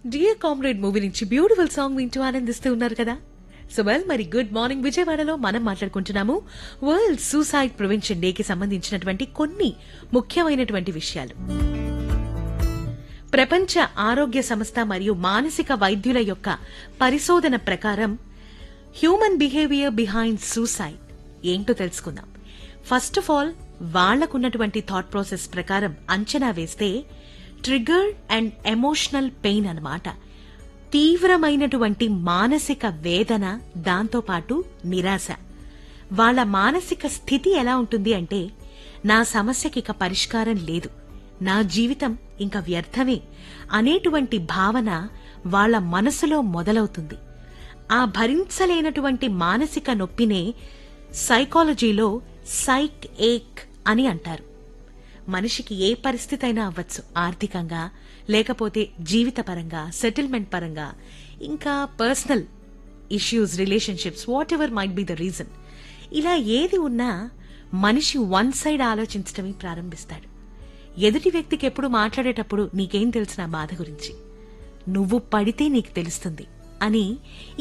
dear comrade movie నుంచి beautiful song వింటూ ఆనందిస్తూ ఉన్నారు కదా సో వెల్ మరి గుడ్ మార్నింగ్ విజయవాడలో మనం మాట్లాడుకుంటున్నాము వరల్డ్ సూసైడ్ ప్రివెన్షన్ డేకి సంబంధించినటువంటి కొన్ని ముఖ్యమైనటువంటి విషయాలు ప్రపంచ ఆరోగ్య సంస్థ మరియు మానసిక వైద్యుల యొక్క పరిశోధన ప్రకారం హ్యూమన్ బిహేవియర్ బిహైండ్ సూసైడ్ ఏంటో తెలుసుకుందాం ఫస్ట్ ఆఫ్ ఆల్ వాళ్లకున్నటువంటి థాట్ ప్రాసెస్ ప్రకారం అంచనా వేస్తే ట్రిగర్ అండ్ ఎమోషనల్ పెయిన్ అన్నమాట తీవ్రమైనటువంటి మానసిక వేదన దాంతోపాటు నిరాశ వాళ్ళ మానసిక స్థితి ఎలా ఉంటుంది అంటే నా సమస్యకి ఇక పరిష్కారం లేదు నా జీవితం ఇంకా వ్యర్థమే అనేటువంటి భావన వాళ్ళ మనసులో మొదలవుతుంది ఆ భరించలేనటువంటి మానసిక నొప్పినే సైకాలజీలో సైక్ ఏక్ అని అంటారు మనిషికి ఏ పరిస్థితి అయినా అవ్వచ్చు ఆర్థికంగా లేకపోతే జీవితపరంగా సెటిల్మెంట్ పరంగా ఇంకా personal issues relationships whatever might be the reason ఇలా ఏది ఉన్నా మనిషి వన్ సైడ్ ఆలోచించడమే ప్రారంభిస్తాడు ఎదుటి వ్యక్తికి ఎప్పుడు మాట్లాడేటప్పుడు నీకేం తెలుసు నా బాధ గురించి నువ్వు పడితే నీకు తెలుస్తుంది అని